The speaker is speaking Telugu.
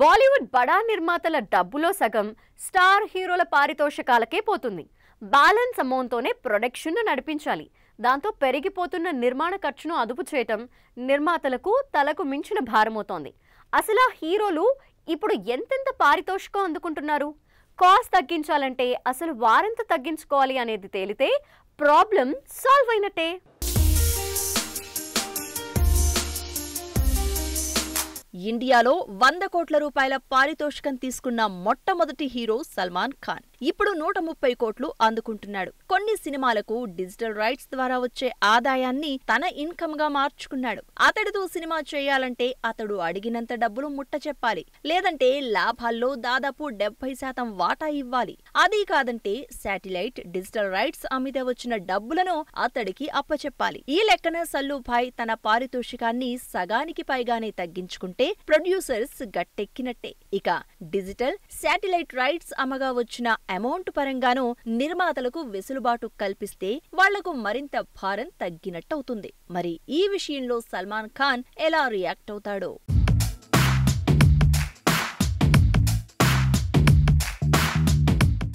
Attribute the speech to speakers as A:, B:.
A: బాలీవుడ్ బడా నిర్మాతల డబ్బులో సగం స్టార్ హీరోల పారితోషికాలకే పోతుంది బ్యాలెన్స్ అమౌంట్తోనే ప్రొడక్షన్ నడిపించాలి దాంతో పెరిగిపోతున్న నిర్మాణ ఖర్చును అదుపు చేయటం నిర్మాతలకు తలకు మించిన భారమవుతోంది అసలు ఆ హీరోలు ఇప్పుడు ఎంతెంత పారితోషికం అందుకుంటున్నారు కాస్ట్ తగ్గించాలంటే అసలు వారెంత తగ్గించుకోవాలి అనేది తేలితే ప్రాబ్లం సాల్వ్ అయినట్టే
B: ఇండియాలో వంద కోట్ల రూపాయల పారితోషికం తీసుకున్న మొట్టమొదటి హీరో సల్మాన్ ఖాన్ ఇప్పుడు నూట ముప్పై కోట్లు అందుకుంటున్నాడు కొన్ని సినిమాలకు డిజిటల్ రైట్స్ ద్వారా వచ్చే ఆదాయాన్ని తన ఇన్కమ్ గా మార్చుకున్నాడు అతడితో సినిమా చేయాలంటే అతడు అడిగినంత డబ్బులు ముట్ట చెప్పాలి లేదంటే లాభాల్లో దాదాపు డెబ్బై శాతం వాటా ఇవ్వాలి అది కాదంటే శాటిలైట్ డిజిటల్ రైట్స్ అమ్మితే వచ్చిన డబ్బులను అతడికి అప్పచెప్పాలి ఈ లెక్కన సల్లుభాయ్ తన పారితోషికాన్ని సగానికి పైగానే తగ్గించుకుంటే ప్రొడ్యూసర్స్ గట్టెక్కినట్టే ఇక డిజిటల్ శాటిలైట్ రైట్స్ అమ్మగా వచ్చిన అమౌంట్ పరంగానూ నిర్మాతలకు వెసులుబాటు కల్పిస్తే వాళ్లకు మరింత భారం తగ్గినట్టవుతుంది మరి ఈ విషయంలో సల్మాన్ ఖాన్ ఎలా రియాక్ట్ అవుతాడో